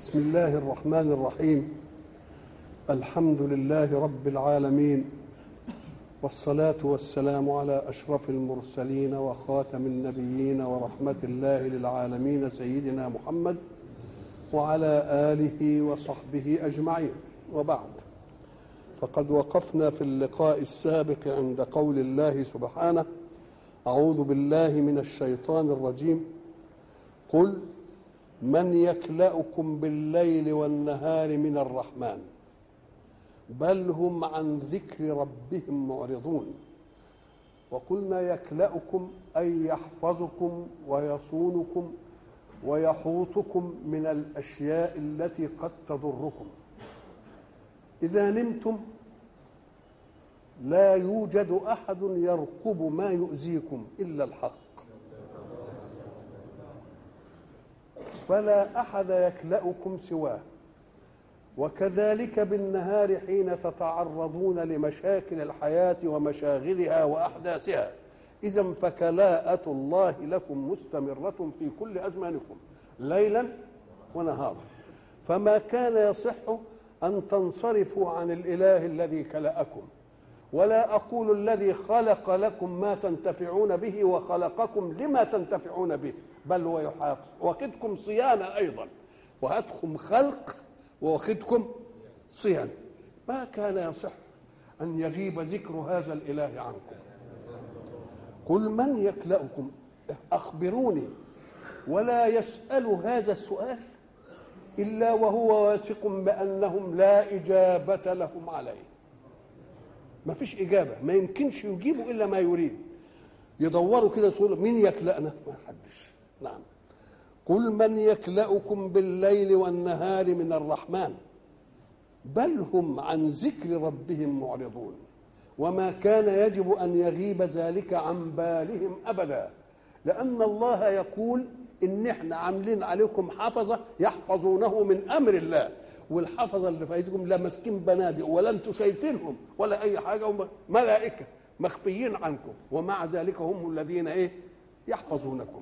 بسم الله الرحمن الرحيم الحمد لله رب العالمين والصلاة والسلام على أشرف المرسلين وخاتم النبيين ورحمة الله للعالمين سيدنا محمد وعلى آله وصحبه أجمعين وبعد فقد وقفنا في اللقاء السابق عند قول الله سبحانه أعوذ بالله من الشيطان الرجيم قل من يكلأكم بالليل والنهار من الرحمن بل هم عن ذكر ربهم معرضون وقلنا يكلأكم أي يحفظكم ويصونكم ويحوطكم من الأشياء التي قد تضركم إذا نمتم لا يوجد أحد يرقب ما يؤذيكم إلا الحق فلا احد يكلاكم سواه وكذلك بالنهار حين تتعرضون لمشاكل الحياه ومشاغلها واحداثها اذا فكلاءه الله لكم مستمره في كل ازمانكم ليلا ونهارا فما كان يصح ان تنصرفوا عن الاله الذي كلاكم ولا اقول الذي خلق لكم ما تنتفعون به وخلقكم لما تنتفعون به بل هو يحافظ واخدكم صيانه ايضا وهاتكم خلق واخدكم صيانه ما كان يصح ان يغيب ذكر هذا الاله عنكم قل من يكلاكم اخبروني ولا يسال هذا السؤال الا وهو واثق بانهم لا اجابه لهم عليه ما فيش اجابه ما يمكنش يجيبوا الا ما يريد يدوروا كده يقولوا مين يكلأنا ما حدش نعم قل من يكلأكم بالليل والنهار من الرحمن بل هم عن ذكر ربهم معرضون وما كان يجب ان يغيب ذلك عن بالهم ابدا لان الله يقول ان احنا عاملين عليكم حفظه يحفظونه من امر الله والحفظه اللي في ايديكم لا ماسكين بنادق ولا انتم شايفينهم ولا اي حاجه هم ملائكه مخفيين عنكم ومع ذلك هم الذين ايه يحفظونكم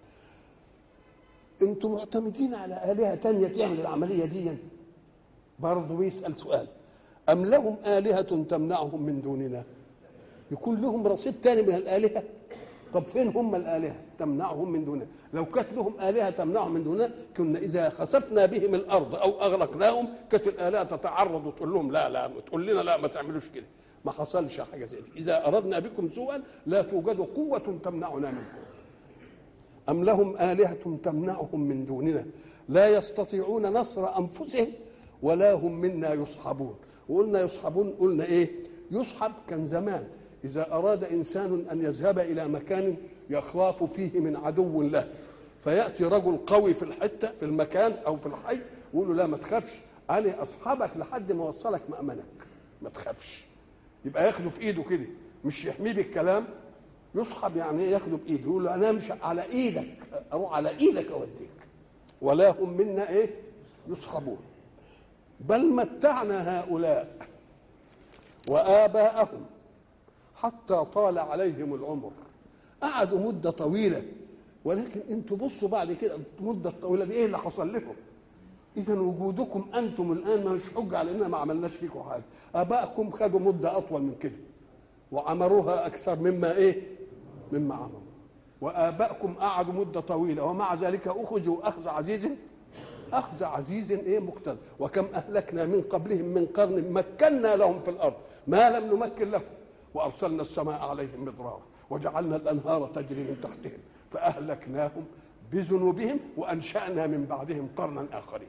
انتم معتمدين على الهه تانية تعمل العمليه دي برضه بيسال سؤال ام لهم الهه تمنعهم من دوننا يكون لهم رصيد تاني من الالهه طب فين هم الالهه تمنعهم من دوننا لو كانت لهم الهه تمنعهم من دوننا كنا اذا خسفنا بهم الارض او اغرقناهم كانت الالهه تتعرض وتقول لهم لا لا تقول لنا لا ما تعملوش كده ما حصلش حاجه زي دي اذا اردنا بكم سوءا لا توجد قوه تمنعنا منكم ام لهم الهه تمنعهم من دوننا لا يستطيعون نصر انفسهم ولا هم منا يصحبون وقلنا يصحبون قلنا ايه يصحب كان زمان اذا اراد انسان ان يذهب الى مكان يخاف فيه من عدو له فياتي رجل قوي في الحته في المكان او في الحي ويقول له لا ما تخافش انا اصحابك لحد ما اوصلك مامنك ما تخافش يبقى ياخده في ايده كده مش يحميه بالكلام يصحب يعني ايه ياخده بايده يقول له انا مش على ايدك اروح على ايدك اوديك ولا هم منا ايه يصحبون بل متعنا هؤلاء واباءهم حتى طال عليهم العمر قعدوا مده طويله ولكن انتوا بصوا بعد كده المده الطويله دي ايه اللي حصل لكم اذا وجودكم انتم الان مش حجه على اننا ما عملناش فيكم حاجه ابائكم خدوا مده اطول من كده وعمروها اكثر مما ايه مما عمروا وابائكم قعدوا مده طويله ومع ذلك اخذوا اخذ عزيز اخذ عزيز ايه مقتدر وكم اهلكنا من قبلهم من قرن مكنا لهم في الارض ما لم نمكن لكم وارسلنا السماء عليهم مدرارا وجعلنا الانهار تجري من تحتهم فاهلكناهم بذنوبهم وانشانا من بعدهم قرنا اخرين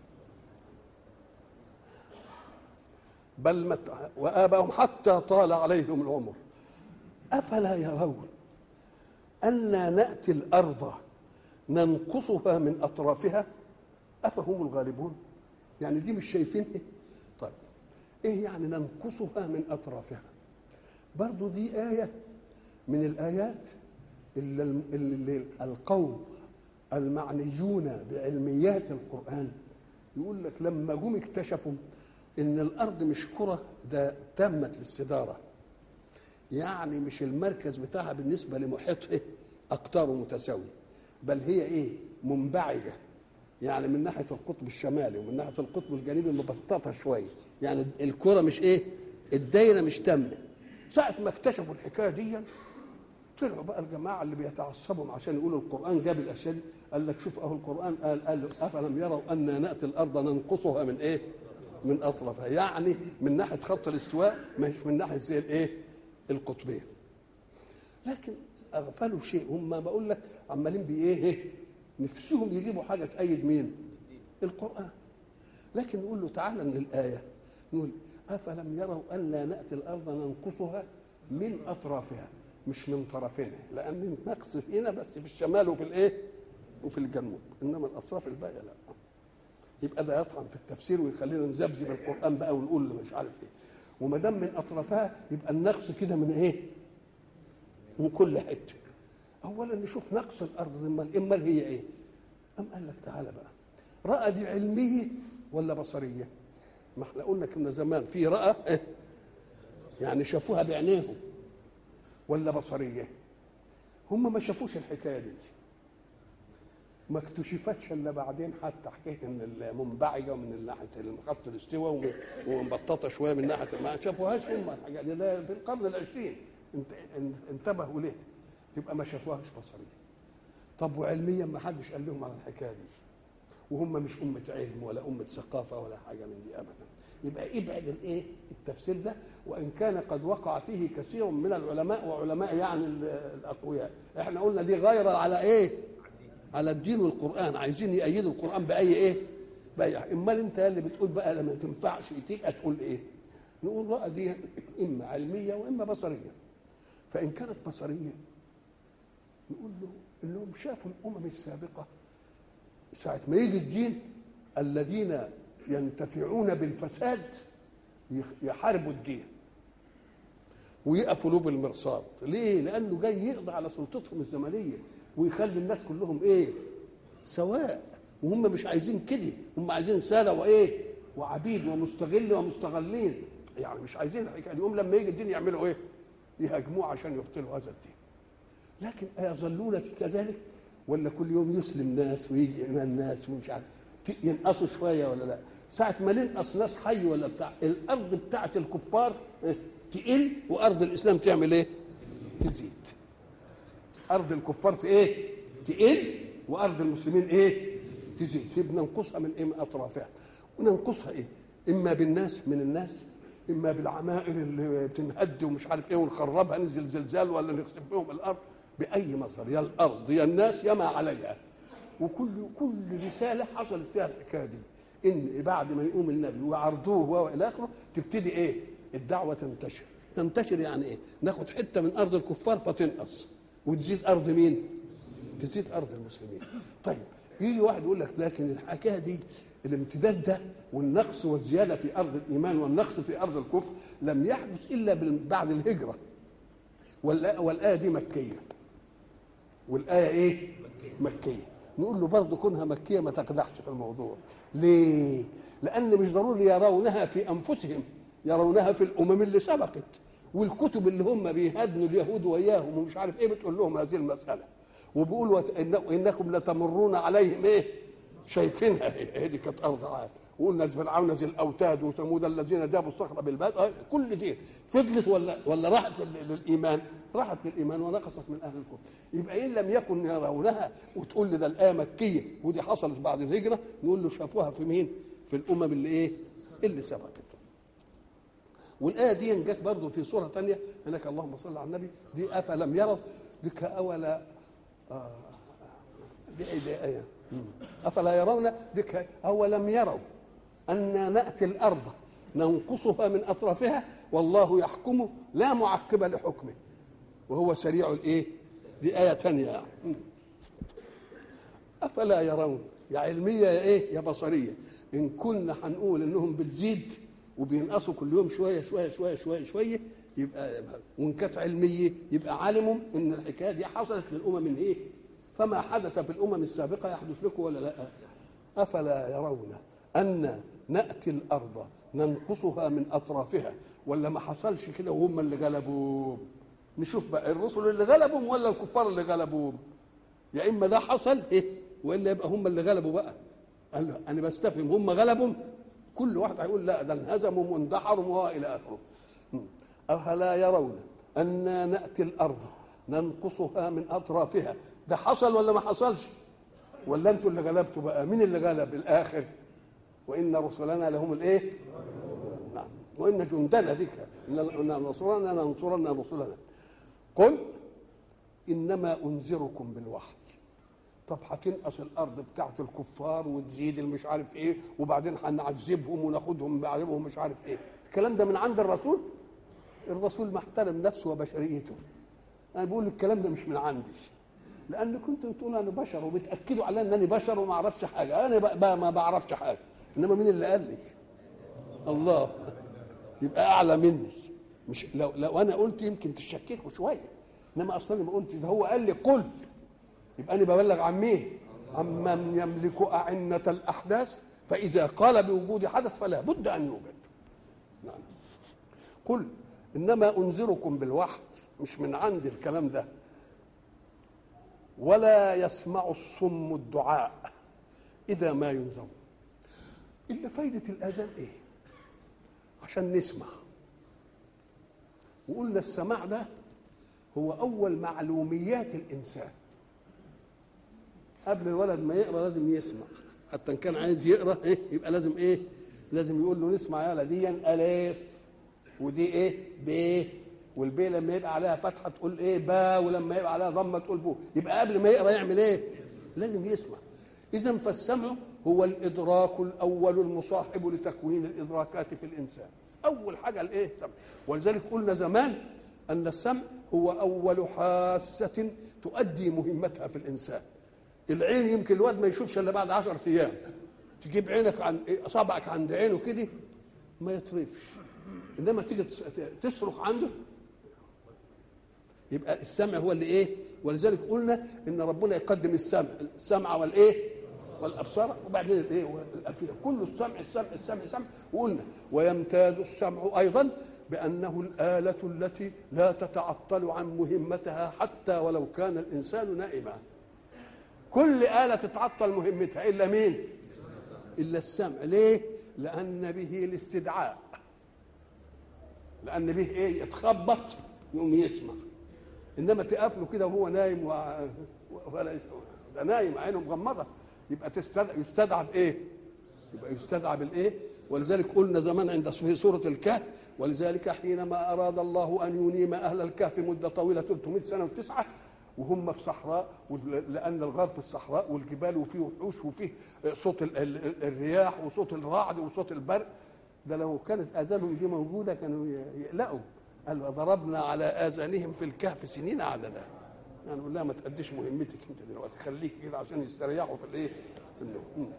بل مت... وآباهم حتى طال عليهم العمر أفلا يرون أنا نأتي الأرض ننقصها من أطرافها أفهم الغالبون يعني دي مش شايفين إيه طيب إيه يعني ننقصها من أطرافها برضو دي آية من الآيات اللي, اللي القوم المعنيون بعلميات القرآن يقول لك لما جم اكتشفوا ان الارض مش كره ده تمت للصداره يعني مش المركز بتاعها بالنسبه لمحيطها اقطاره متساويه بل هي ايه منبعجه يعني من ناحيه القطب الشمالي ومن ناحيه القطب الجنوبي مبططه شويه يعني الكره مش ايه الدايره مش تامه ساعه ما اكتشفوا الحكايه دي طلعوا بقى الجماعه اللي بيتعصبوا عشان يقولوا القران جاب الاشياء دي قال لك شوف اهو القران قال قال افلم يروا انا ناتي الارض ننقصها من ايه؟ من اطرافها يعني من ناحيه خط الاستواء مش من ناحيه زي الايه؟ القطبين لكن اغفلوا شيء هم بقول لك عمالين بايه ايه؟ نفسهم يجيبوا حاجه تأيد مين؟ القران لكن نقول له تعالى من الايه نقول افلم يروا الا ناتي الارض ننقصها من اطرافها مش من طرفينها لان النقص هنا بس في الشمال وفي الايه وفي الجنوب انما الاطراف الباقيه لا يبقى ده يطعن في التفسير ويخلينا نذبذب القران بقى ونقول مش عارف ايه وما دام من اطرافها يبقى النقص كده من ايه من كل حته اولا نشوف نقص الارض امال امال هي ايه ام قال لك تعالى بقى راى دي علميه ولا بصريه ما احنا قلنا كنا زمان في راى إيه؟ يعني شافوها بعينيهم ولا بصريه هم ما شافوش الحكايه دي ما اكتشفتش الا بعدين حتى حكايه ان المنبعجه ومن ناحيه خط الاستواء ومبططه شويه من ناحيه ما شافوهاش هم الحاجات دي ده في القرن العشرين انتبهوا ليه تبقى ما شافوهاش بصريه طب وعلميا ما حدش قال لهم على الحكايه دي وهم مش أمة علم ولا أمة ثقافة ولا حاجة من دي أبدا يبقى ابعد الايه التفسير ده وان كان قد وقع فيه كثير من العلماء وعلماء يعني الاقوياء احنا قلنا دي غير على ايه على الدين والقران عايزين يأيدوا القران باي ايه باي امال انت اللي بتقول بقى لما تنفعش تبقى تقول ايه نقول رأى دي اما علميه واما بصريه فان كانت بصريه نقول له انهم شافوا الامم السابقه ساعه ما يجي الدين الذين ينتفعون بالفساد يحاربوا الدين ويقفوا له بالمرصاد ليه لانه جاي يقضي على سلطتهم الزمنيه ويخلي الناس كلهم ايه سواء وهم مش عايزين كده هم عايزين ساده وايه وعبيد ومستغل ومستغلين يعني مش عايزين الحكايه دي هم لما يجي الدين يعملوا ايه يهاجموه عشان يبطلوا هذا الدين لكن ايظلون في كذلك ولا كل يوم يسلم ناس ويجي ايمان ناس ومش عارف ينقصوا شويه ولا لا ساعه ما ننقص ناس حي ولا بتاع الارض بتاعت الكفار تقل وارض الاسلام تعمل ايه تزيد ارض الكفار ايه تقل وارض المسلمين ايه تزيد في بننقصها من ايه من اطرافها وننقصها ايه اما بالناس من الناس اما بالعمائر اللي بتنهد ومش عارف ايه ونخربها ننزل زلزال ولا نخسف بهم الارض باي مصدر يا الارض يا الناس يا ما عليها وكل كل رساله حصلت فيها الحكايه دي ان بعد ما يقوم النبي وعرضوه والى اخره تبتدي ايه الدعوه تنتشر تنتشر يعني ايه ناخد حته من ارض الكفار فتنقص وتزيد ارض مين تزيد ارض المسلمين طيب يجي واحد يقول لك لكن الحكايه دي الامتداد ده والنقص والزياده في ارض الايمان والنقص في ارض الكفر لم يحدث الا بعد الهجره والايه دي مكيه والايه ايه مكيه نقول له برضه كونها مكيه ما تقدحش في الموضوع ليه لان مش ضروري يرونها في انفسهم يرونها في الامم اللي سبقت والكتب اللي هم بيهدنوا اليهود وياهم ومش عارف ايه بتقول لهم هذه المساله وبيقولوا انكم لتمرون عليهم ايه شايفينها هي دي كانت ارض عاد وقلنا فرعون ذي الاوتاد وثمود الذين جابوا الصخر بالباد كل دي فضلت ولا ولا راحت للايمان راحت للايمان ونقصت من اهل الكفر يبقى ان لم يكن يرونها وتقول لي ده الايه مكيه ودي حصلت بعد الهجره نقول له شافوها في مين في الامم اللي ايه اللي سبقت والايه دي جت برضه في سوره ثانيه هناك اللهم صل على النبي دي افلم يروا دي كاولا آه دي ايه دي ايه افلا يرون دي اولم يروا أنا نأتي الأرض ننقصها من أطرافها والله يحكم لا معقب لحكمه وهو سريع الإيه؟ دي آية تانية يعني. أفلا يرون يا علمية يا إيه؟ يا بصرية إن كنا هنقول إنهم بتزيد وبينقصوا كل يوم شوية شوية شوية شوية شوية يبقى وإن كانت علمية يبقى علموا إن الحكاية دي حصلت للأمم إيه؟ فما حدث في الأمم السابقة يحدث لكم ولا لا؟ أفلا يرون أن نأتي الأرض ننقصها من أطرافها ولا ما حصلش كده وهم اللي غلبوهم نشوف بقى الرسل اللي غلبهم ولا الكفار اللي غلبوهم يا إما ده حصل إيه وإلا يبقى هم اللي غلبوا بقى قال له انا بستفهم هم غلبهم كل واحد هيقول لا ده انهزموا واندحروا والى اخره أفلا يرون أنا نأتي الأرض ننقصها من أطرافها ده حصل ولا ما حصلش ولا أنتوا اللي غلبتوا بقى مين اللي غلب الآخر وإن رسلنا لهم الإيه نعم وإن جندنا ذيك إن نصرنا ننصرن رسلنا قل إنما أنذركم بالوحي طب هتنقص الارض بتاعت الكفار وتزيد المش عارف ايه وبعدين هنعذبهم وناخدهم بعذبهم مش عارف ايه الكلام ده من عند الرسول الرسول محترم نفسه وبشريته انا بقول الكلام ده مش من عندي لان كنتم تقولوا انا بشر وبتاكدوا على انني بشر وما اعرفش حاجه انا بقى ما بعرفش حاجه انما مين اللي قال لي الله يبقى اعلى مني مش لو لو انا قلت يمكن تشككوا شويه انما اصلا ما قلتش ده هو قال لي قل يبقى انا ببلغ عن مين عمن يملك أعنة الأحداث فإذا قال بوجود حدث فلا بد أن يوجد نعم. قل إنما أنذركم بالوحي مش من عندي الكلام ده ولا يسمع الصم الدعاء إذا ما ينذر إلا فايدة الأذان إيه عشان نسمع وقلنا السماع ده هو أول معلوميات الإنسان قبل الولد ما يقرا لازم يسمع حتى ان كان عايز يقرا ايه يبقى لازم ايه لازم يقول له نسمع يا دي الف ودي ايه ب والبي لما يبقى عليها فتحه تقول ايه با ولما يبقى عليها ضمه تقول بو يبقى قبل ما يقرا يعمل ايه لازم يسمع اذا فالسمع هو الادراك الاول المصاحب لتكوين الادراكات في الانسان اول حاجه الايه السمع ولذلك قلنا زمان ان السمع هو اول حاسه تؤدي مهمتها في الانسان العين يمكن الواد ما يشوفش الا بعد 10 ايام تجيب عينك عن اصابعك عند عينه كده ما يطرفش انما تيجي تصرخ عنده يبقى السمع هو اللي ايه ولذلك قلنا ان ربنا يقدم السمع السمع والايه والابصار وبعدين الايه والافئده كل السمع السمع السمع السمع وقلنا ويمتاز السمع ايضا بانه الاله التي لا تتعطل عن مهمتها حتى ولو كان الانسان نائما كل آلة تتعطل مهمتها إلا مين؟ إلا السمع ليه؟ لأن به الاستدعاء لأن به إيه؟ يتخبط يقوم يسمع إنما تقفله كده وهو نايم و... ولا ده نايم عينه مغمضة يبقى تستدعى يستدعى بإيه؟ يبقى يستدعى بالإيه؟ ولذلك قلنا زمان عند في سورة الكهف ولذلك حينما أراد الله أن ينيم أهل الكهف مدة طويلة 300 سنة وتسعة وهم في صحراء لان الغار في الصحراء والجبال وفيه وحوش وفيه صوت الرياح وصوت الرعد وصوت البرق ده لو كانت اذانهم دي موجوده كانوا يقلقوا قال وضربنا على اذانهم في الكهف سنين عددا يعني نقول لها ما تأديش مهمتك انت دلوقتي خليك كده عشان يستريحوا في الايه في النوم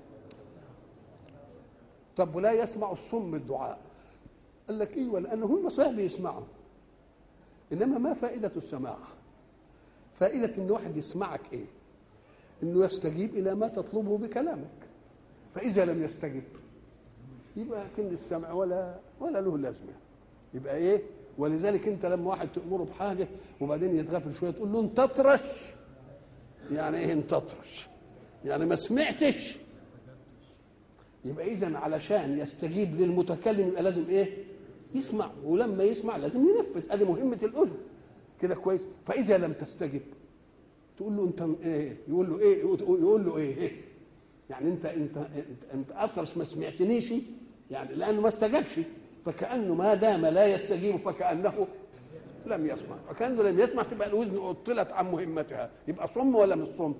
طب ولا يسمع الصم الدعاء قال لك ايوه لان هم صحيح بيسمعوا انما ما فائده السماع فائدة إن واحد يسمعك إيه؟ إنه يستجيب إلى ما تطلبه بكلامك فإذا لم يستجب يبقى كن السمع ولا ولا له لازمة يبقى إيه؟ ولذلك أنت لما واحد تأمره بحاجة وبعدين يتغافل شوية تقول له أنت اطرش يعني إيه أنت اطرش؟ يعني ما سمعتش يبقى إذا علشان يستجيب للمتكلم يبقى لازم إيه؟ يسمع ولما يسمع لازم ينفذ ادي مهمه الاذن كده كويس فاذا لم تستجب تقول له انت ايه يقول له ايه يقول له ايه, إيه؟ يعني انت انت انت, انت اطرش ما سمعتنيش يعني لانه ما استجابش فكانه ما دام لا يستجيب فكانه لم يسمع فكانه لم يسمع تبقى الاذن عطلت عن مهمتها يبقى صم ولا مش صم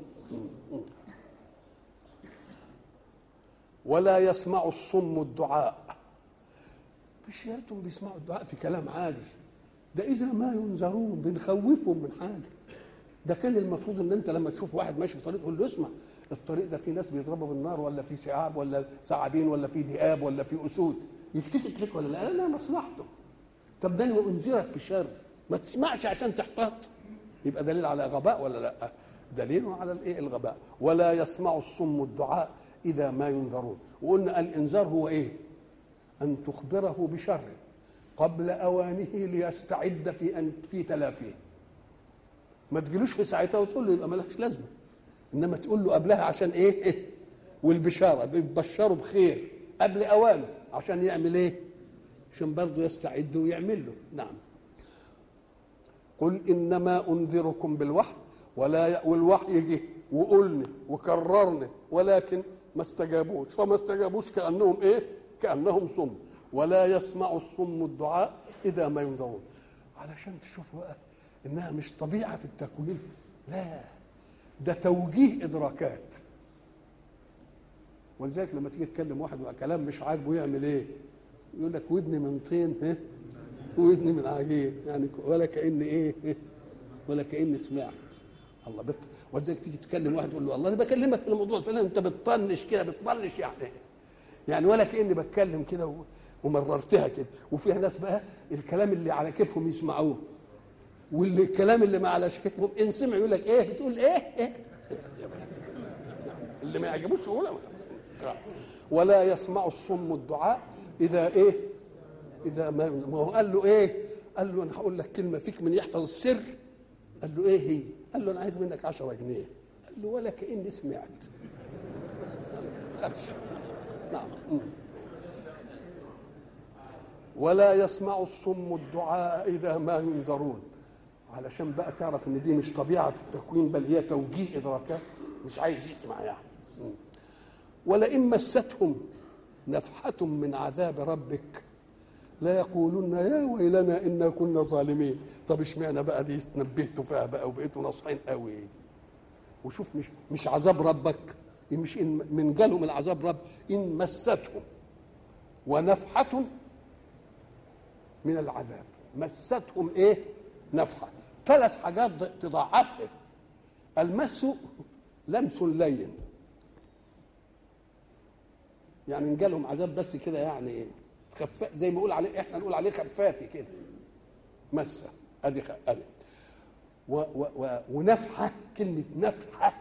ولا يسمع الصم الدعاء مش يا ريتهم بيسمعوا الدعاء في كلام عادي ده اذا ما ينذرون بنخوفهم من حاجه ده كان المفروض ان انت لما تشوف واحد ماشي في طريق تقول له اسمع الطريق ده في ناس بيضربوا بالنار ولا في سعاب ولا ثعابين ولا في ذئاب ولا في اسود يلتفت لك ولا لا لا مصلحته طب ده انا انذرك بشر ما تسمعش عشان تحتاط يبقى دليل على غباء ولا لا دليل على الايه الغباء ولا يسمع الصم الدعاء اذا ما ينذرون وقلنا الانذار هو ايه ان تخبره بشر قبل اوانه ليستعد في ان في تلافيه ما تجيلوش في ساعتها وتقول له يبقى مالكش لازمه انما تقول له قبلها عشان ايه, إيه؟ والبشاره بيبشروا بخير قبل اوانه عشان يعمل ايه عشان برضه يستعد ويعمل له نعم قل انما انذركم بالوحي ولا ي... والوحي جه وقلنا وكررنا ولكن ما استجابوش فما استجابوش كانهم ايه كانهم صم ولا يسمع الصم الدعاء اذا ما ينذرون علشان تشوفوا بقى انها مش طبيعه في التكوين لا ده توجيه ادراكات ولذلك لما تيجي تكلم واحد كلام مش عاجبه يعمل ايه يقول لك ودني من طين ها ودني من عجين يعني ولا كان ايه ولا كاني سمعت الله بت ولذلك تيجي تكلم واحد تقول له الله انا بكلمك في الموضوع الفلاني انت بتطنش كده بتطنش يعني يعني ولا كاني بتكلم كده و- ومررتها كده وفيها ناس بقى الكلام اللي على كيفهم يسمعوه واللي الكلام اللي ما على كيفهم ان سمع يقول لك ايه بتقول ايه, إيه؟ اللي ما يعجبوش يقول ولا يسمع الصم الدعاء اذا ايه اذا ما ما هو قال له ايه قال له انا هقول لك كلمه فيك من يحفظ السر قال له ايه هي قال له انا عايز منك 10 جنيه قال له ولا كاني سمعت قال له ما تخافش نعم مم. ولا يسمع الصم الدعاء اذا ما ينذرون علشان بقى تعرف ان دي مش طبيعه في التكوين بل هي توجيه ادراكات مش عايز يسمع يعني مم. ولئن مستهم نفحة من عذاب ربك لا يقولون يا ويلنا انا كنا ظالمين طب اشمعنى بقى دي تنبهتوا فيها بقى وبقيتوا ناصحين قوي وشوف مش مش عذاب ربك مش إن من جالهم العذاب رب ان مستهم ونفحة من العذاب مستهم ايه نفحة ثلاث حاجات تضاعفها المس لمس لين يعني ان جالهم عذاب بس كده يعني ايه خفاف زي ما نقول عليه احنا نقول عليه خفافي كده مسه ادي خ... ادي و... و... و... ونفحه كلمه نفحه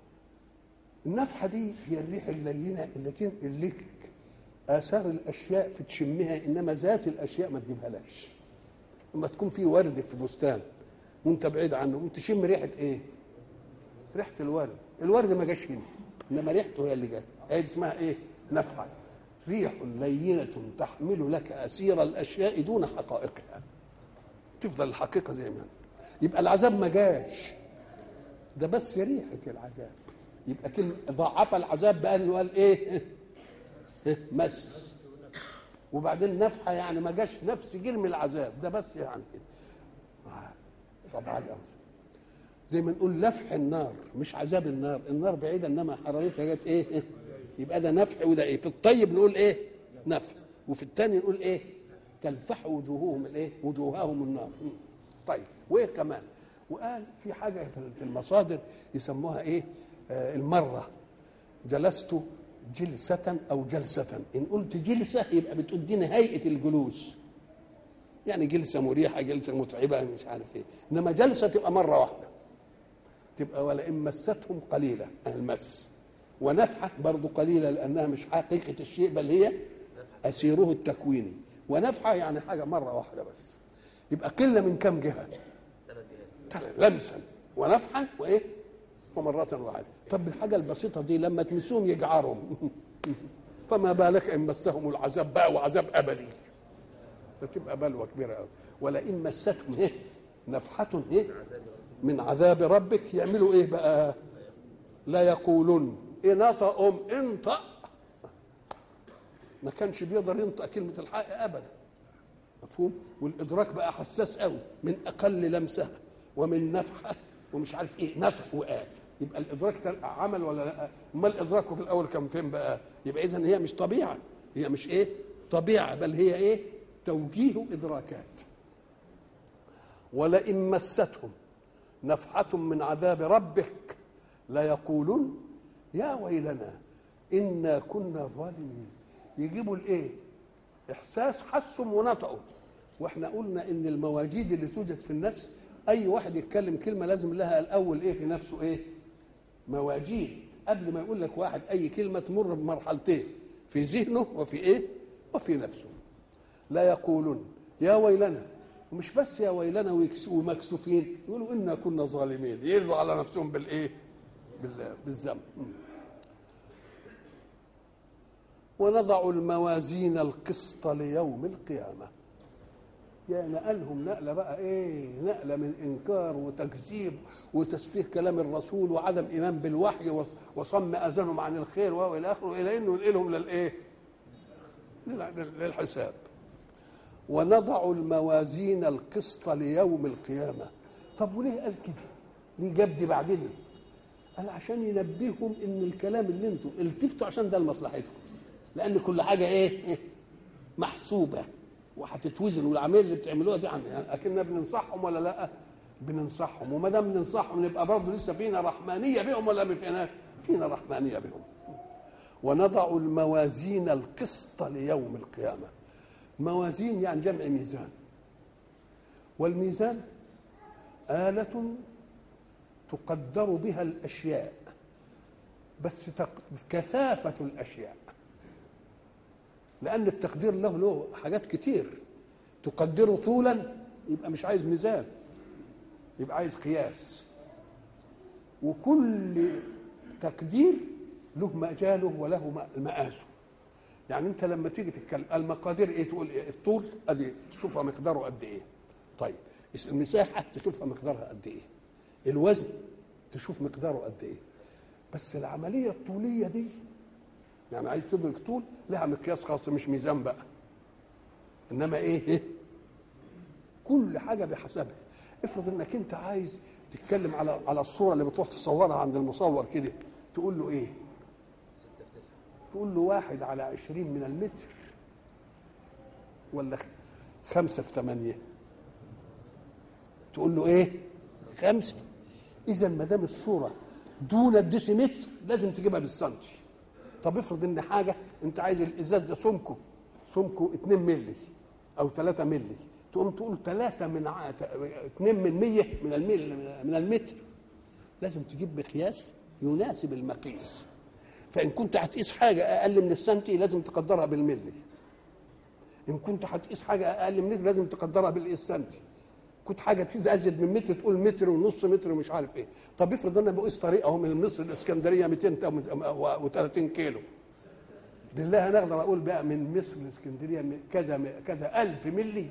النفحه دي هي الريح اللينه اللي تنقل لك اثار الاشياء في تشمها انما ذات الاشياء ما تجيبها لكش لما تكون في ورد في بستان وانت بعيد عنه وانت تشم ريحه ايه؟ ريحه الورد الورد ما جاش هنا انما ريحته هي اللي جت هي اسمها ايه؟ نفحه ريح لينة تحمل لك أسير الأشياء دون حقائقها تفضل الحقيقة زي ما هي. يبقى العذاب ما جاش ده بس ريحة العذاب يبقى كلمة ضعف العذاب بقى انه قال ايه مس وبعدين نفحة يعني ما جاش نفس جرم العذاب ده بس يعني كده طبعا الأمر زي ما نقول لفح النار مش عذاب النار النار بعيدة انما حرارتها جت ايه يبقى ده نفح وده ايه في الطيب نقول ايه نفح وفي الثاني نقول ايه تلفح وجوههم الايه وجوههم النار م. طيب وايه كمان وقال في حاجه في المصادر يسموها ايه آه المره جلست جلسة أو جلسة إن قلت جلسة يبقى بتديني هيئة الجلوس يعني جلسة مريحة جلسة متعبة مش عارف إيه إنما جلسة تبقى مرة واحدة تبقى ولئن مستهم قليلة المس ونفحة برضو قليلة لأنها مش حقيقة الشيء بل هي أسيره التكويني ونفحة يعني حاجة مرة واحدة بس يبقى قلة من كم جهة لمسا ونفحا وإيه ومرة واحدة طب الحاجة البسيطة دي لما تمسوهم يجعرهم فما بالك إن مسهم العذاب بقى وعذاب أبدي فتبقى بلوى كبيرة قوي ولئن مستهم إيه نفحة إيه من عذاب ربك يعملوا إيه بقى لا يقولون إيه نطق أم انطق ما كانش بيقدر ينطق كلمة الحق أبدا مفهوم والإدراك بقى حساس قوي من أقل لمسة ومن نفحة ومش عارف إيه نطق وقال يبقى الإدراك عمل ولا لا أمال إدراكه في الأول كان فين بقى يبقى إذا هي مش طبيعة هي مش إيه طبيعة بل هي إيه توجيه إدراكات ولئن مستهم نفحة من عذاب ربك ليقولون يا ويلنا إنا كنا ظالمين يجيبوا الايه احساس حسهم ونطقوا واحنا قلنا ان المواجيد اللي توجد في النفس اي واحد يتكلم كلمه لازم لها الاول ايه في نفسه ايه مواجيد قبل ما يقول لك واحد اي كلمه تمر بمرحلتين في ذهنه وفي ايه وفي نفسه لا يقولون يا ويلنا ومش بس يا ويلنا ومكسوفين يقولوا انا كنا ظالمين يرضوا على نفسهم بالايه بالذنب ونضع الموازين القسط ليوم القيامة يا نقلهم نقلة بقى ايه نقلة من انكار وتكذيب وتسفيه كلام الرسول وعدم ايمان بالوحي وصم اذانهم عن الخير والى اخره الى انه ينقلهم للايه للحساب ونضع الموازين القسط ليوم القيامة طب وليه قال كده ليه جاب دي بعدين قال عشان ينبههم ان الكلام اللي انتم التفتوا عشان ده لمصلحتكم لان كل حاجه ايه محسوبه وهتتوزن والعمليه اللي بتعملوها دي عن يعني اكننا بننصحهم ولا لا بننصحهم وما دام بننصحهم نبقى برضه لسه فينا رحمانيه بهم ولا ما فيناش فينا رحمانيه بهم ونضع الموازين القسط ليوم القيامه موازين يعني جمع ميزان والميزان آلة تقدر بها الأشياء بس كثافة الأشياء لأن التقدير له له حاجات كتير تقدره طولا يبقى مش عايز ميزان يبقى عايز قياس وكل تقدير له مجاله وله مقاسه يعني انت لما تيجي تتكلم المقادير ايه تقول ايه الطول ادي تشوفها مقداره قد ايه طيب المساحه تشوفها مقدارها قد ايه الوزن تشوف مقداره قد ايه بس العمليه الطوليه دي يعني عايز تدرك طول لها مقياس خاص مش ميزان بقى انما ايه, إيه؟ كل حاجه بحسبها افرض انك انت عايز تتكلم على على الصوره اللي بتروح تصورها عند المصور كده تقول له ايه تقول له واحد على عشرين من المتر ولا خمسة في ثمانية تقول له ايه خمسة اذا ما دام الصورة دون الديسيمتر لازم تجيبها بالسنتي طب افرض ان حاجة انت عايز الازاز ده سمكه سمكه 2 ملي او 3 ملي تقوم تقول 3 من ع... 2 من 100 من الميل من المتر لازم تجيب مقياس يناسب المقيس فان كنت هتقيس حاجه اقل من السنتي لازم تقدرها بالملي ان كنت هتقيس حاجه اقل من لازم تقدرها بالسنتي كنت حاجه تقيس ازيد من متر تقول متر ونص متر ومش عارف ايه طب افرض انا بقيس طريق اهو من مصر الاسكندريه 230 كيلو بالله انا اقدر اقول بقى من مصر الاسكندريه كذا كذا ألف ملي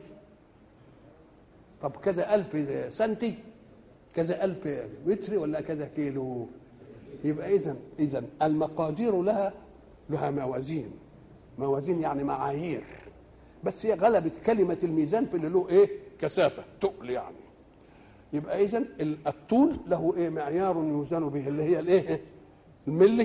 طب كذا ألف سنتي كذا ألف متر ولا كذا كيلو يبقى اذا اذا المقادير لها لها موازين موازين يعني معايير بس هي غلبت كلمه الميزان في اللي له ايه كثافه تقل يعني يبقى اذا الطول له ايه معيار يوزن به اللي هي الايه الملي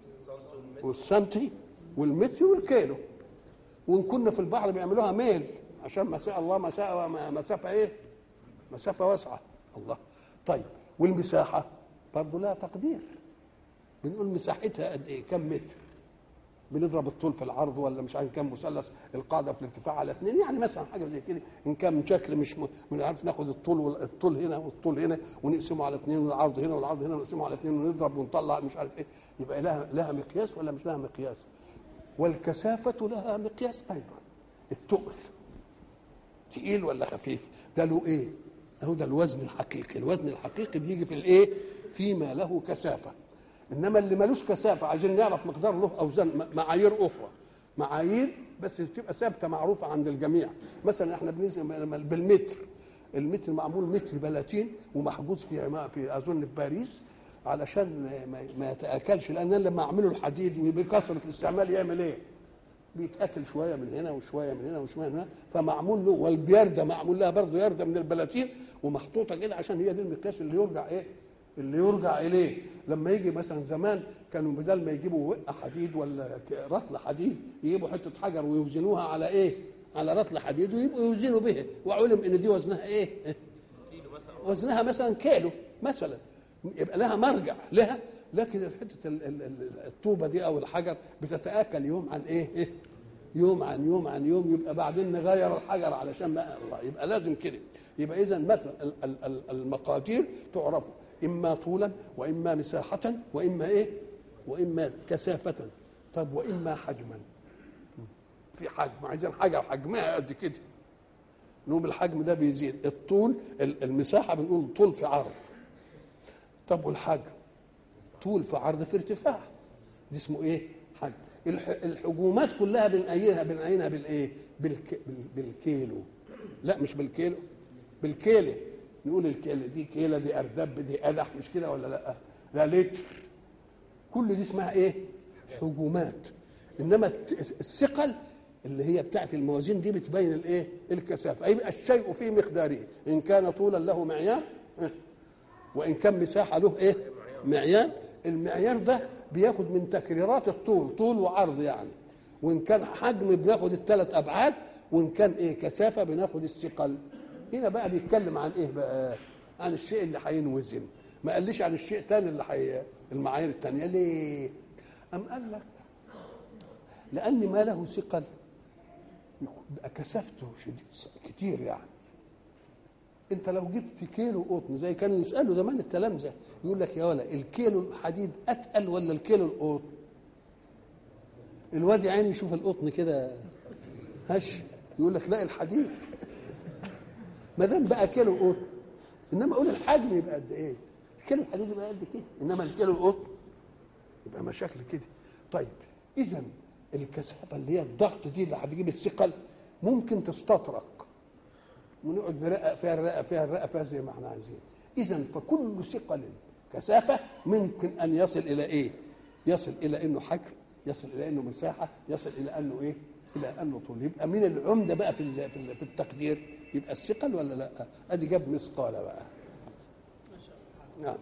والسنتي والمتر والكيلو وان كنا في البحر بيعملوها ميل عشان ما شاء الله مسافه مسافه ايه مسافه واسعه الله طيب والمساحه برضه لها تقدير بنقول مساحتها قد ايه كم متر بنضرب الطول في العرض ولا مش عارف كم مثلث القاعده في الارتفاع على اثنين يعني مثلا حاجه زي كده ان كان شكل مش من عارف ناخد الطول والطول هنا والطول هنا ونقسمه على اثنين والعرض هنا والعرض هنا ونقسمه على اثنين ونضرب ونطلع مش عارف ايه يبقى لها لها مقياس ولا مش لها مقياس والكثافه لها مقياس ايضا التقل تقيل ولا خفيف ده له ايه اهو ده الوزن الحقيقي الوزن الحقيقي بيجي في الايه فيما له كثافه انما اللي ملوش كثافه عايزين نعرف مقدار له اوزان معايير اخرى معايير بس تبقى ثابته معروفه عند الجميع مثلا احنا بنقيس بالمتر المتر معمول متر بلاتين ومحجوز في في اظن في باريس علشان ما يتاكلش لان لما اعمله الحديد وبكثره الاستعمال يعمل ايه؟ بيتاكل شويه من هنا وشويه من هنا وشويه من هنا فمعمول له والبيرده معمول لها برضه يرده من البلاتين ومحطوطه كده عشان هي دي المقياس اللي يرجع ايه؟ اللي يرجع اليه لما يجي مثلا زمان كانوا بدل ما يجيبوا وقه حديد ولا رطل حديد يجيبوا حته حجر ويوزنوها على ايه؟ على رطل حديد ويبقوا يوزنوا به وعلم ان دي وزنها ايه؟ وزنها مثلا كيلو مثلا يبقى لها مرجع لها لكن حته الطوبه دي او الحجر بتتاكل يوم عن ايه؟ يوم عن يوم عن يوم يبقى بعدين نغير الحجر علشان ما الله يبقى لازم كده يبقى اذا مثلا المقادير تعرف اما طولا واما مساحه واما ايه واما كثافه طب واما حجما في حجم عايزين حاجه حجمها قد كده نقوم الحجم ده بيزيد الطول المساحه بنقول طول في عرض طب والحجم طول في عرض في ارتفاع دي اسمه ايه حجم الح- الحجومات كلها بنقينها بنقينها بالايه بالك... بال- بالكيلو لا مش بالكيلو بالكيلة نقول الكيلة دي كيلة دي أردب دي قدح مش كده ولا لا لا لتر كل دي اسمها ايه حجومات انما الت- الثقل اللي هي بتاعت الموازين دي بتبين الايه الكثافه يبقى الشيء في مقداره ان كان طولا له معيار اه، وان كان مساحه له ايه معيار المعيار ده بياخد من تكريرات الطول طول وعرض يعني وان كان حجم بناخد الثلاث ابعاد وان كان ايه كثافه بناخد الثقل هنا بقى بيتكلم عن ايه بقى عن الشيء اللي هينوزن ما قاليش عن الشيء الثاني اللي حي... المعايير الثانيه ليه ام قال لك لان ما له ثقل يبقى كثافته شديد كتير يعني انت لو جبت كيلو قطن زي كانوا يسالوا زمان التلامذه يقول لك يا ولا الكيلو الحديد اتقل ولا الكيلو القطن الواد يا عيني يشوف القطن كده هش يقول لك لا الحديد ما دام بقى كيلو قطن انما اقول الحجم يبقى قد ايه الكيلو الحديد يبقى قد كده انما الكيلو القطن يبقى مشاكل كده طيب اذا الكثافه اللي هي الضغط دي اللي هتجيب الثقل ممكن تستطرق ونقعد نرقق فيها الرقه فيها الرقه فيها زي ما احنا عايزين اذا فكل ثقل كثافه ممكن ان يصل الى ايه يصل الى انه حجم يصل الى انه مساحه يصل الى انه ايه الى انه طول يبقى مين العمده بقى في ال- في ال- في التقدير يبقى الثقل ولا لا ادي جاب مثقال بقى نعم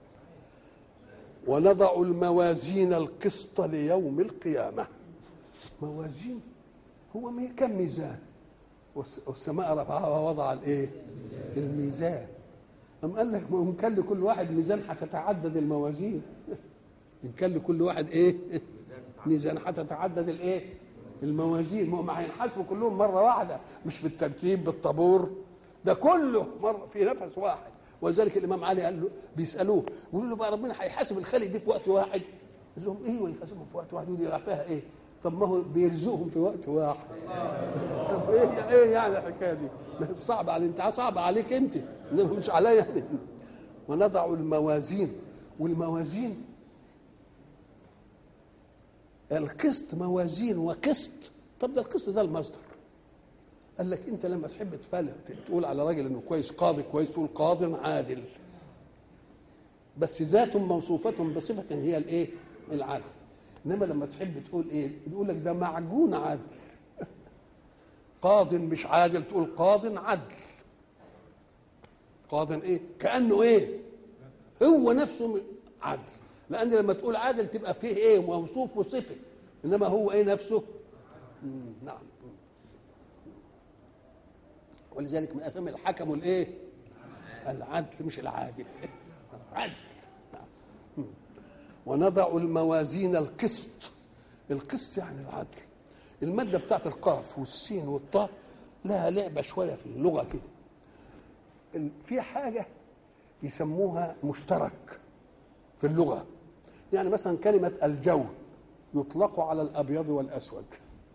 ونضع الموازين القسط ليوم القيامه موازين هو مي- كم ميزان والس- والسماء رفعها ووضع الايه الميزان أم قال لك ما هو إن كان لكل واحد ميزان هتتعدد الموازين إن كان لكل واحد إيه ميزان هتتعدد الإيه الموازين ما هم هينحاسبوا كلهم مرة واحدة مش بالترتيب بالطابور ده كله مرة في نفس واحد ولذلك الإمام علي قال له بيسألوه يقولوا له بقى ربنا هيحاسب الخلق دي في وقت واحد قال لهم إيه ويحاسبهم في وقت واحد يقول لي فيها إيه طب ما هو بيرزقهم في وقت واحد طب ايه ايه يعني الحكايه دي؟ ما هي صعب على انت صعب عليك انت انما مش عليا يعني ونضع الموازين والموازين القسط موازين وقسط طب ده القسط ده المصدر قال لك انت لما تحب تفعل تقول على راجل انه كويس قاضي كويس تقول قاض عادل بس ذات موصوفة بصفة هي الايه؟ العدل انما لما تحب تقول ايه؟ يقول لك ده معجون عدل قاض مش عادل تقول قاض عدل قاض ايه؟ كأنه ايه؟ هو نفسه م- عدل لأن لما تقول عادل تبقى فيه ايه؟ موصوف وصفة انما هو ايه نفسه؟ مم، نعم ولذلك من اسامي الحكم الايه؟ العدل مش العادل عدل نعم. مم. ونضع الموازين القسط القسط يعني العدل الماده بتاعت القاف والسين والطاء لها لعبه شويه في اللغه كده ال- في حاجه يسموها مشترك في اللغه يعني مثلا كلمه الجو يطلق على الابيض والاسود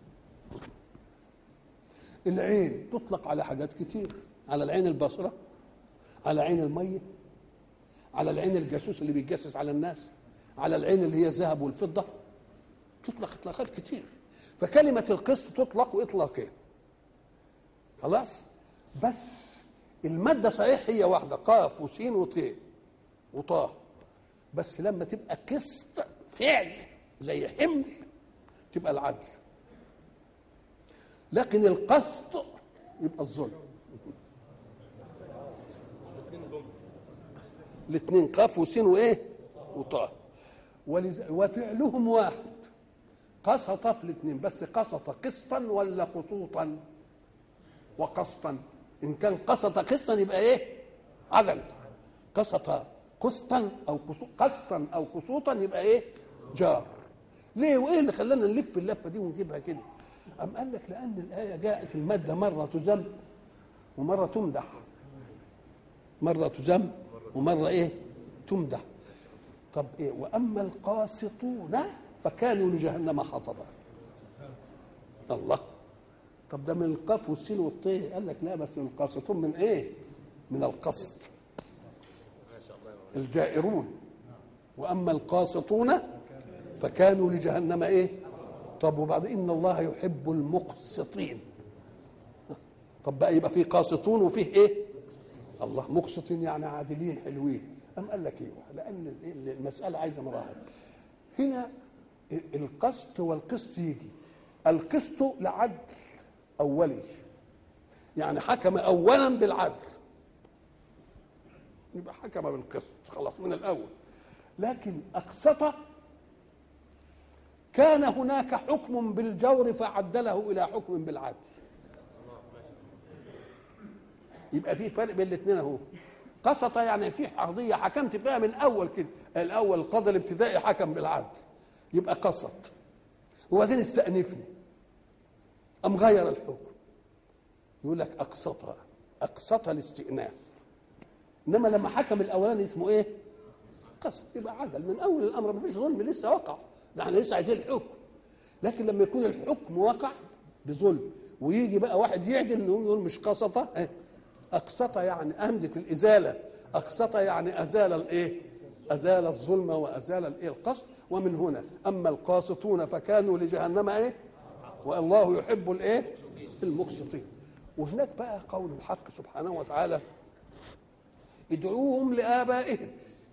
العين تطلق على حاجات كتير على العين البصره على عين الميه على العين الجاسوس اللي بيتجسس على الناس على العين اللي هي الذهب والفضه تطلق اطلاقات كتير فكلمه القسط تطلق اطلاقين خلاص بس الماده صحيح هي واحده قاف وسين وطاء وطاء بس لما تبقى قسط فعل زي حمل تبقى العدل لكن القسط يبقى الظلم الاثنين قاف وسين وايه وطاء ولز... وفعلهم واحد قسط في الاثنين بس قسط قسطا ولا قسوطا وقسطا ان كان قسط قسطا يبقى ايه عدل قسط قسطا او قسو- قسطا او قسوطا يبقى ايه جار ليه وايه اللي خلانا نلف اللفه دي ونجيبها كده ام قال لك لان الايه جاءت الماده مره تذم ومره تمدح مرة تذم ومرة إيه تمدح طب إيه وأما القاسطون فكانوا لجهنم حطبا الله طب ده من القاف والسين والطاء قال لك لا بس القاسطون من إيه من القسط الجائرون وأما القاسطون فكانوا لجهنم إيه طب وبعد ان الله يحب المقسطين طب بقى يبقى فيه قاسطون وفيه ايه الله مقسطين يعني عادلين حلوين أم قال لك ايه لان المساله عايزه مراحل هنا القسط والقسط يجي القسط لعدل اولي يعني حكم اولا بالعدل يبقى حكم بالقسط خلاص من الاول لكن اقسط كان هناك حكم بالجور فعدله الى حكم بالعدل يبقى في فرق بين الاثنين اهو قسط يعني في قضيه حكمت فيها من اول كده الاول القاضي الابتدائي حكم بالعدل يبقى قسط وبعدين استأنفني أم غير الحكم يقول لك أقسط أقسط الاستئناف إنما لما حكم الأولاني اسمه إيه؟ قسط يبقى عدل من أول الأمر ما فيش ظلم لسه وقع ده احنا لسه عايزين الحكم لكن لما يكون الحكم وقع بظلم ويجي بقى واحد يعدل نقول يقول مش قسط إيه؟ أقسط يعني همزة الإزالة أقسط يعني أزال الإيه؟ أزال الظلم وأزال الإيه؟ القسط ومن هنا أما القاسطون فكانوا لجهنم إيه؟ والله يحب الإيه؟ المقسطين وهناك بقى قول الحق سبحانه وتعالى ادعوهم لآبائهم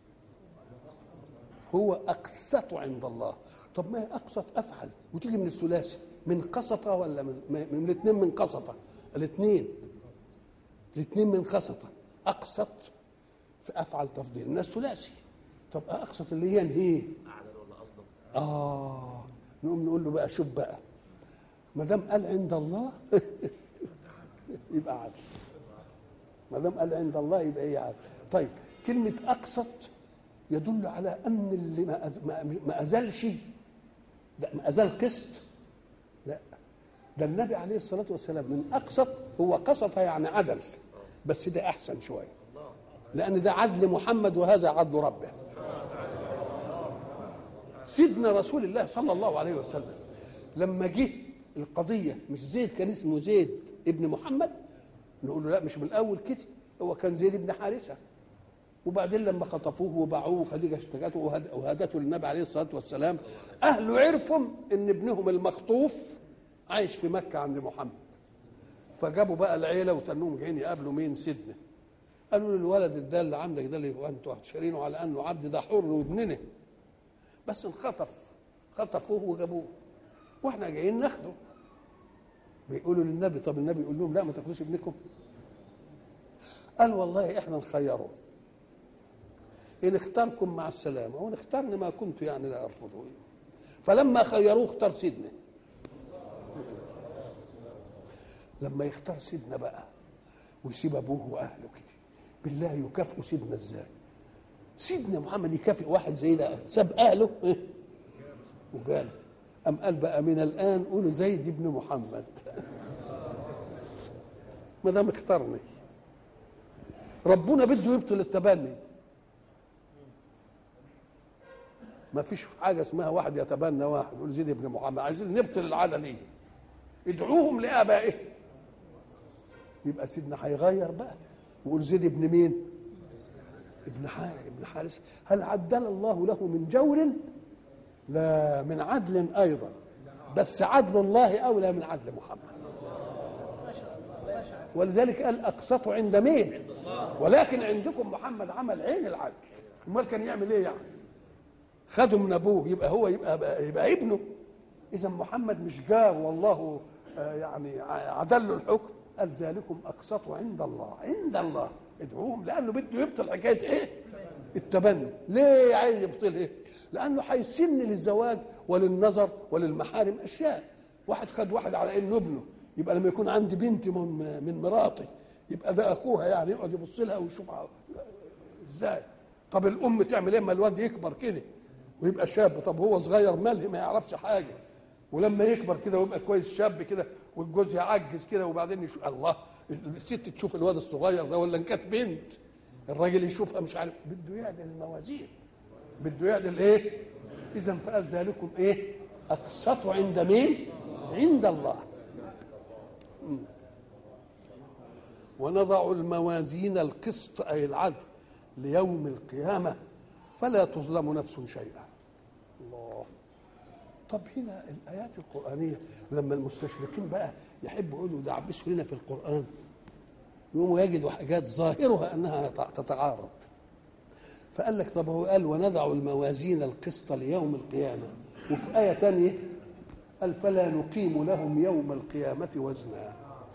هو أقسط عند الله طب ما هي أقسط أفعل وتيجي من الثلاثي من قسطة ولا من من الاثنين من قسطة الاثنين الاثنين من قسطة أقسط في أفعل تفضيل من الثلاثي طب أقسط اللي هي انهيه آه نقوم نقول له بقى شوف بقى ما دام قال عند الله يبقى عدل ما دام قال عند الله يبقى ايه عدل طيب كلمة أقسط يدل على أن اللي ما أز... ما, ما أزالش ده ما أزال قسط لا ده النبي عليه الصلاة والسلام من أقسط هو قسط يعني عدل بس ده أحسن شوية لأن ده عدل محمد وهذا عدل ربه سيدنا رسول الله صلى الله عليه وسلم لما جه القضية مش زيد كان اسمه زيد ابن محمد نقول له لا مش من الأول كده هو كان زيد ابن حارثة وبعدين لما خطفوه وباعوه وخديجة اشتكته وهدته للنبي عليه الصلاة والسلام أهله عرفوا إن ابنهم المخطوف عايش في مكة عند محمد فجابوا بقى العيلة وتنهم جايين يقابلوا مين سيدنا قالوا له الولد ده اللي عندك ده اللي انتوا شارينه على انه عبد ده حر وابننا بس انخطف خطفوه وجابوه واحنا جايين ناخده بيقولوا للنبي طب النبي يقول لهم لا ما تاخدوش ابنكم قال والله احنا نخيره ان اختاركم مع السلامه وان اختارني ما كنت يعني لا ارفضه فلما خيروه اختار سيدنا لما يختار سيدنا بقى ويسيب ابوه واهله كده بالله يكافئوا سيدنا ازاي سيدنا محمد يكافئ واحد زي ده ساب اهله إيه؟ وقال أم قال بقى من الآن قولوا زيد بن محمد ما دام اختارني ربنا بده يبطل التبني ما فيش حاجة اسمها واحد يتبنى واحد يقول زيد بن محمد عايزين نبطل العادة دي ادعوهم لآبائهم يبقى سيدنا هيغير بقى ويقول زيد ابن مين؟ ابن حارث ابن حارث هل عدل الله له من جور؟ لا من عدل ايضا بس عدل الله اولى من عدل محمد ولذلك قال اقسطوا عند مين ولكن عندكم محمد عمل عين العدل امال كان يعمل ايه يعني خده من ابوه يبقى هو يبقى يبقى ابنه اذا محمد مش جار والله يعني عدل الحكم قال ذلكم اقسطوا عند الله عند الله ادعوهم لانه بده يبطل حكايه ايه التبني ليه عايز يبطل ايه لانه هيسن للزواج وللنظر وللمحارم اشياء واحد خد واحد على انه ابنه يبقى لما يكون عندي بنتي من من مراتي يبقى ده اخوها يعني يقعد يبص لها ويشوفها ازاي طب الام تعمل ايه اما الواد يكبر كده ويبقى شاب طب هو صغير ماله ما يعرفش حاجه ولما يكبر كده ويبقى كويس شاب كده والجوز يعجز كده وبعدين يشوف الله الست تشوف الواد الصغير ده ولا ان كانت بنت الراجل يشوفها مش عارف بده يعدل الموازين بده يعدل ايه اذا فقال ذلكم ايه اقسطوا عند مين عند الله ونضع الموازين القسط اي العدل ليوم القيامه فلا تظلم نفس شيئا الله طب هنا الايات القرانيه لما المستشرقين بقى يحبوا يقولوا ده عبسوا لنا في القران يقوموا يجدوا حاجات ظاهرها انها تتعارض فقال لك طب هو قال ونضع الموازين القسط ليوم القيامه وفي ايه ثانيه قال فلا نقيم لهم يوم القيامه وزنا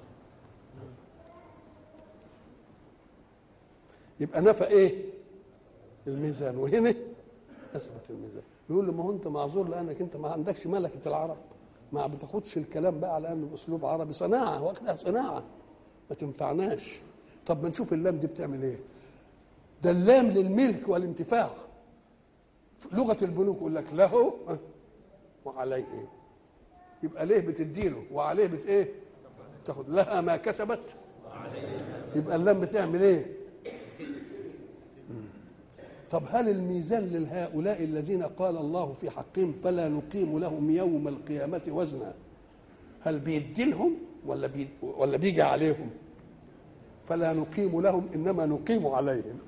يبقى نفى ايه الميزان وهنا اثبت الميزان يقول له ما هو انت معذور لانك انت ما عندكش ملكه العرب ما بتاخدش الكلام بقى على انه اسلوب عربي صناعه وقتها صناعه ما تنفعناش طب ما نشوف اللام دي بتعمل ايه ده اللام للملك والانتفاع لغه البنوك يقول لك له وعليه يبقى ليه بتديله وعليه بت ايه تاخد لها ما كسبت يبقى اللام بتعمل ايه طب هل الميزان لهؤلاء الذين قال الله في حقهم فلا نقيم لهم يوم القيامة وزنا هل بيدي لهم ولا بي ولا بيجي عليهم فلا نقيم لهم انما نقيم عليهم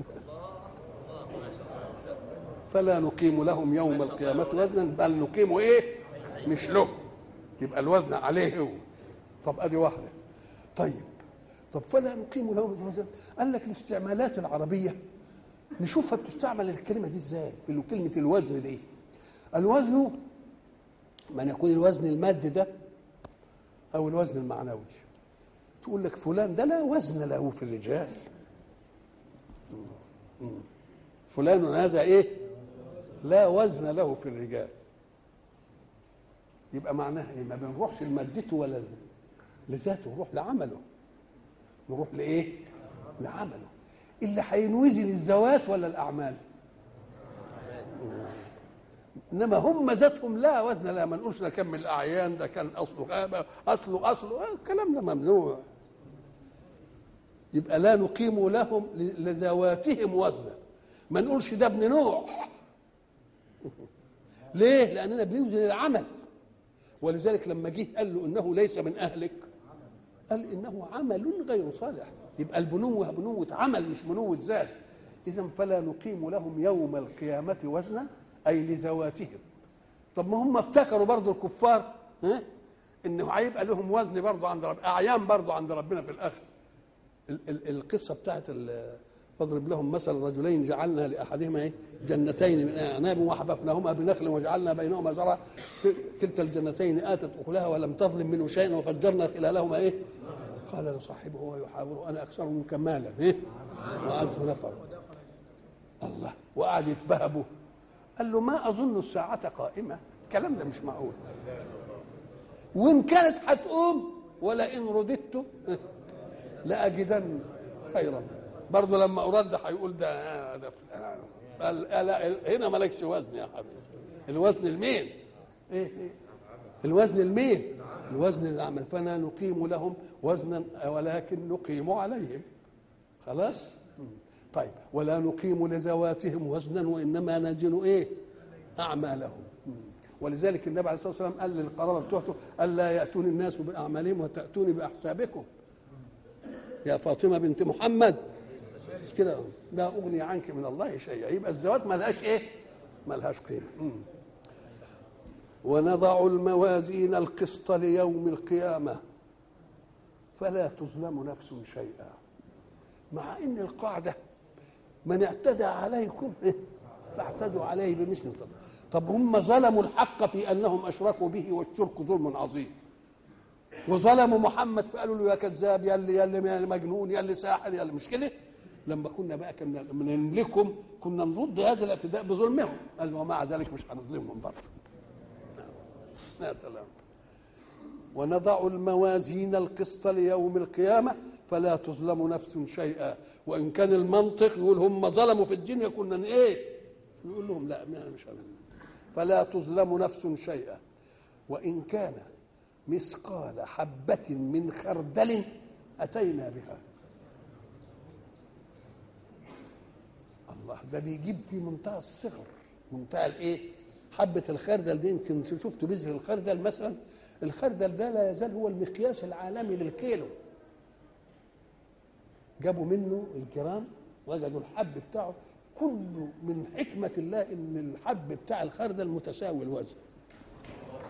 فلا نقيم لهم يوم القيامة وزنا بل نقيم ايه مش له يبقى الوزن عليه هو طب ادي واحدة طيب طب فلا نقيم لهم وزنا قال لك الاستعمالات العربية نشوفها بتستعمل الكلمة دي ازاي في كلمة الوزن دي الوزن من يكون الوزن المادي ده او الوزن المعنوي تقول لك فلان ده لا وزن له في الرجال فلان هذا ايه لا وزن له في الرجال يبقى معناها ايه ما بنروحش لمادته ولا لذاته نروح لعمله نروح لايه لعمله اللي هينوزن الذوات ولا الاعمال انما هم ذاتهم لا وزن لا ما نقولش ده كان من الاعيان ده كان اصله غابه اصله اصله الكلام ده ممنوع يبقى لا نقيم لهم لذواتهم وزنا ما نقولش ده ابن نوح ليه لاننا بنوزن العمل ولذلك لما جه قال له انه ليس من اهلك قال انه عمل غير صالح يبقى البنوة بنوة عمل مش بنوة ذات إذا فلا نقيم لهم يوم القيامة وزنا أي لذواتهم طب ما هم افتكروا برضو الكفار ها انه هيبقى لهم وزن برضو عند رب اعيان برضو عند ربنا في الاخر ال- ال- القصه بتاعت ال- واضرب لهم مثل رجلين جعلنا لاحدهما ايه جنتين من اعناب وحففناهما بنخل وجعلنا بينهما زرعا كلتا الجنتين اتت اكلها ولم تظلم منه شيئا وفجرنا خلالهما ايه قال لصاحبه وهو يحاوره انا اكثر منك مالا ايه واعز نفرا الله وقعد يتبهبه قال له ما اظن الساعه قائمه الكلام ده مش معقول وان كانت هتقوم ولئن رددت لاجدن خيرا برضه لما ارد هيقول ده ده قال لا هنا مالكش وزن يا حبيبي الوزن المين ايه ايه الوزن المين الوزن للعمل فلا نقيم لهم وزنا ولكن نقيم عليهم خلاص طيب ولا نقيم لذواتهم وزنا وانما نزن ايه اعمالهم ولذلك النبي عليه الصلاه والسلام قال للقرابه بتوعته الا ياتوني الناس باعمالهم وتاتوني باحسابكم يا فاطمه بنت محمد مش كده لا اغني عنك من الله شيئا يبقى الزواج ما لهاش ايه ما لهاش قيمه مم. ونضع الموازين القسط ليوم القيامه فلا تظلم نفس شيئا مع ان القاعده من اعتدى عليكم إيه؟ فاعتدوا عليه بمثل طب. طب هم ظلموا الحق في انهم اشركوا به والشرك ظلم عظيم وظلموا محمد فقالوا له يا كذاب يا اللي يا اللي مجنون يا اللي ساحر يا اللي مش كده لما كنا بقى كنا نملكهم كنا نرد هذا الاعتداء بظلمهم قال ومع ذلك مش هنظلمهم برضه يا سلام ونضع الموازين القسط ليوم القيامة فلا تظلم نفس شيئا وإن كان المنطق يقول هم ظلموا في الدنيا كنا إيه نقول لهم لا مش هنعمل فلا تظلم نفس شيئا وإن كان مثقال حبة من خردل أتينا بها الله ده بيجيب في منتهى الصغر منتهى الايه حبة الخردل دي يمكن شفتوا بذر الخردل مثلا الخردل ده لا يزال هو المقياس العالمي للكيلو جابوا منه الجرام وجدوا الحب بتاعه كله من حكمة الله إن الحب بتاع الخردل متساوي الوزن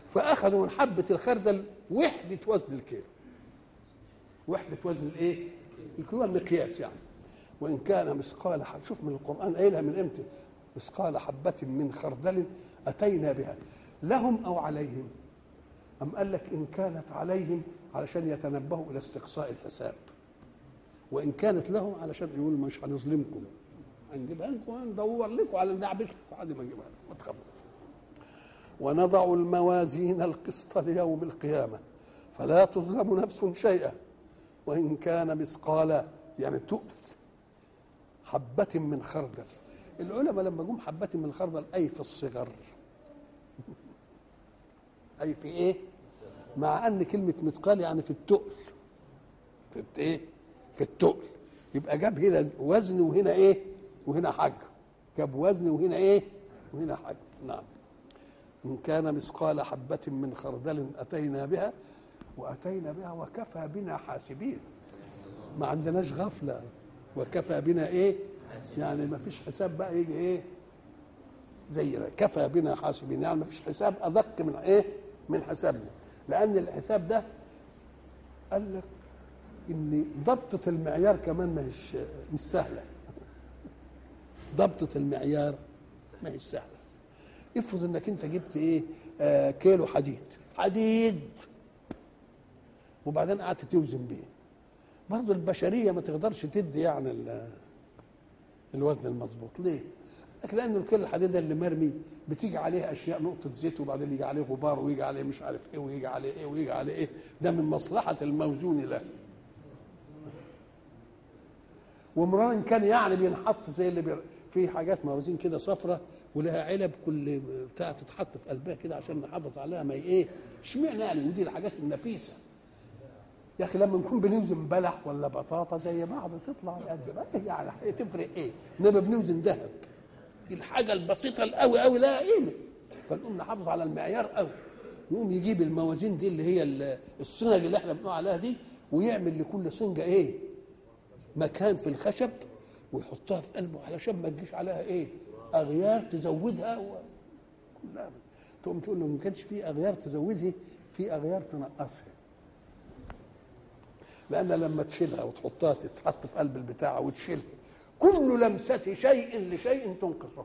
فاخذوا من حبه الخردل وحده وزن الكيلو وحده وزن الايه الكيلو المقياس يعني وان كان مثقال حب شوف من القران قايلها من امتى مثقال حبه من خردل اتينا بها لهم او عليهم ام قال لك ان كانت عليهم علشان يتنبهوا الى استقصاء الحساب وان كانت لهم علشان يقول مش هنظلمكم هنجيبها لكم هندور لكم على ندعبسكم عادي ما نجيبها لكم ما تخافوش ونضع الموازين القسط ليوم القيامة فلا تظلم نفس شيئا وإن كان مثقال يعني تؤل حبة من خردل العلماء لما جم حبة من خردل أي في الصغر أي في إيه؟ مع أن كلمة مثقال يعني في التؤل في إيه؟ في التؤل يبقى جاب هنا وزن وهنا إيه؟ وهنا حجم جاب وزن وهنا إيه؟ وهنا حجم نعم إن كان مثقال حبة من خردل أتينا بها وأتينا بها وكفى بنا حاسبين ما عندناش غفلة وكفى بنا إيه يعني ما فيش حساب بقى يجي إيه زينا كفى بنا حاسبين يعني ما فيش حساب أدق من إيه من حسابنا لأن الحساب ده قال لك إن ضبطة المعيار كمان ما هيش مش سهلة ضبطة المعيار ما هيش سهلة افرض انك انت جبت ايه آه كيلو حديد حديد وبعدين قعدت توزن بيه برضه البشريه ما تقدرش تدي يعني الوزن المظبوط ليه؟ لك لان الكيلو الحديد اللي مرمي بتيجي عليه اشياء نقطه زيت وبعدين يجي عليه غبار ويجي عليه مش عارف ايه ويجي عليه ايه ويجي عليه ايه ده من مصلحه الموزون له ومرارا كان يعني بينحط زي اللي بي... في حاجات موازين كده صفرة ولها علب كل بتاع تتحط في قلبها كده عشان نحافظ عليها ما ايه اشمعنى يعني ودي الحاجات النفيسه يا اخي لما نكون بنوزن بلح ولا بطاطا زي بعض تطلع قد ما يعني تفرق ايه انما بنوزن ذهب دي الحاجه البسيطه القوي قوي لها قيمه فنقوم نحافظ على المعيار قوي يقوم يجيب الموازين دي اللي هي الصنج اللي احنا بنقول عليها دي ويعمل لكل صنجه ايه مكان في الخشب ويحطها في قلبه علشان ما تجيش عليها ايه اغيار تزودها و... كلها تقوم تقول له ما كانش في اغيار تزودها في اغيار تنقصها لان لما تشيلها وتحطها تتحط في قلب البتاع وتشيلها كل لمسة شيء لشيء تنقصه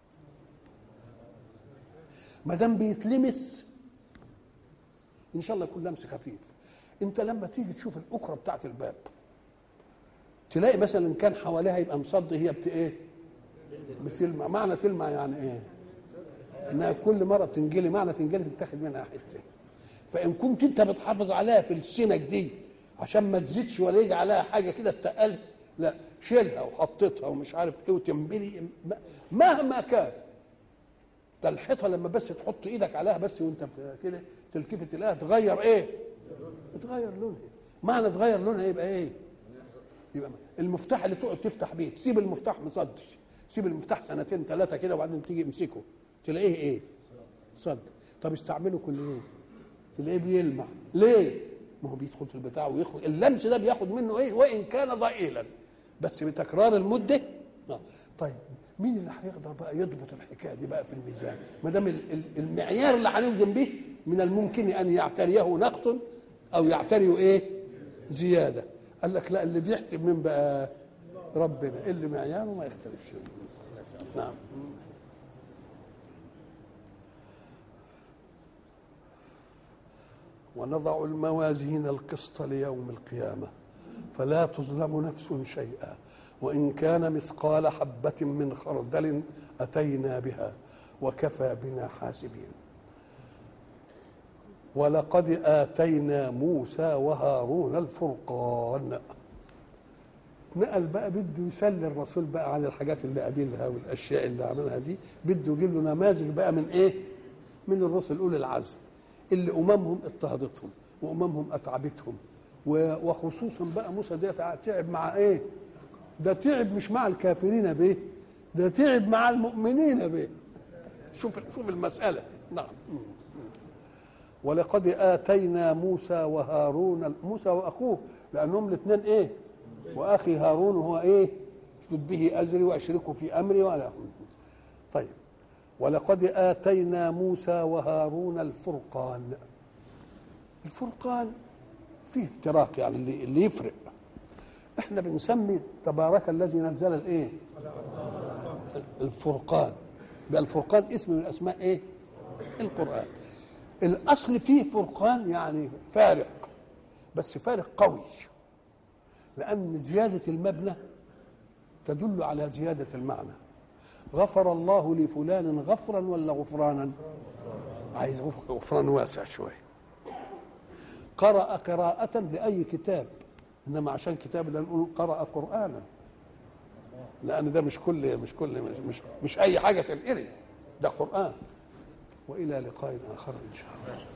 ما دام بيتلمس ان شاء الله يكون لمس خفيف انت لما تيجي تشوف الاكره بتاعت الباب تلاقي مثلا كان حواليها يبقى مصدي هي بت ايه بتلمع معنى تلمع يعني ايه انها كل مره بتنجلي معنى تنجلي تتاخد منها حته فان كنت انت بتحافظ عليها في السنك دي عشان ما تزيدش ولا يجي عليها حاجه كده تقل لا شيلها وحطيتها ومش عارف ايه وتنبلي مهما كان ده الحيطه لما بس تحط ايدك عليها بس وانت كده تلتفت تلاقيها تغير ايه؟ تغير لونها معنى تغير لونها يبقى ايه؟ يبقى المفتاح اللي تقعد تفتح بيه تسيب المفتاح مصدش سيب المفتاح سنتين ثلاثه كده وبعدين تيجي امسكه تلاقيه ايه؟ صد طب استعمله كل يوم تلاقيه بيلمع ليه؟ ما هو بيدخل في البتاع ويخرج اللمس ده بياخد منه ايه؟ وان كان ضئيلا بس بتكرار المده آه. طيب مين اللي هيقدر بقى يضبط الحكايه دي بقى في الميزان؟ ما دام المعيار اللي هنوزن به من الممكن ان يعتريه نقص او يعتريه ايه؟ زياده قال لك لا اللي بيحسب من بقى ربنا اللي معياره ما يختلفش نعم ونضع الموازين القسط ليوم القيامة فلا تظلم نفس شيئا وإن كان مثقال حبة من خردل أتينا بها وكفى بنا حاسبين ولقد آتينا موسى وهارون الفرقان نقل بقى بده يسلي الرسول بقى عن الحاجات اللي قابلها والاشياء اللي عملها دي بده يجيب له نماذج بقى من ايه؟ من الرسل اولي العزم اللي اممهم اضطهدتهم واممهم اتعبتهم وخصوصا بقى موسى ده تعب مع ايه؟ ده تعب مش مع الكافرين به ده تعب مع المؤمنين به شوف شوف المساله نعم ولقد اتينا موسى وهارون موسى واخوه لانهم الاثنين ايه؟ واخي هارون هو ايه اشدد به ازري واشركه في امري ولا طيب ولقد آتينا موسى وهارون الفرقان الفرقان فيه افتراق يعني اللي, اللي يفرق احنا بنسمي تبارك الذي نزل الايه الفرقان بقى الفرقان اسم من اسماء ايه القران الاصل فيه فرقان يعني فارق بس فارق قوي لان زياده المبنى تدل على زياده المعنى غفر الله لفلان غفرا ولا غفرانا عايز غفران واسع شويه قرأ قراءة لأي كتاب إنما عشان كتاب لا نقول قرأ قرآنا لأن ده مش كل مش كل مش مش, مش أي حاجة تنقري ده قرآن وإلى لقاء آخر إن شاء الله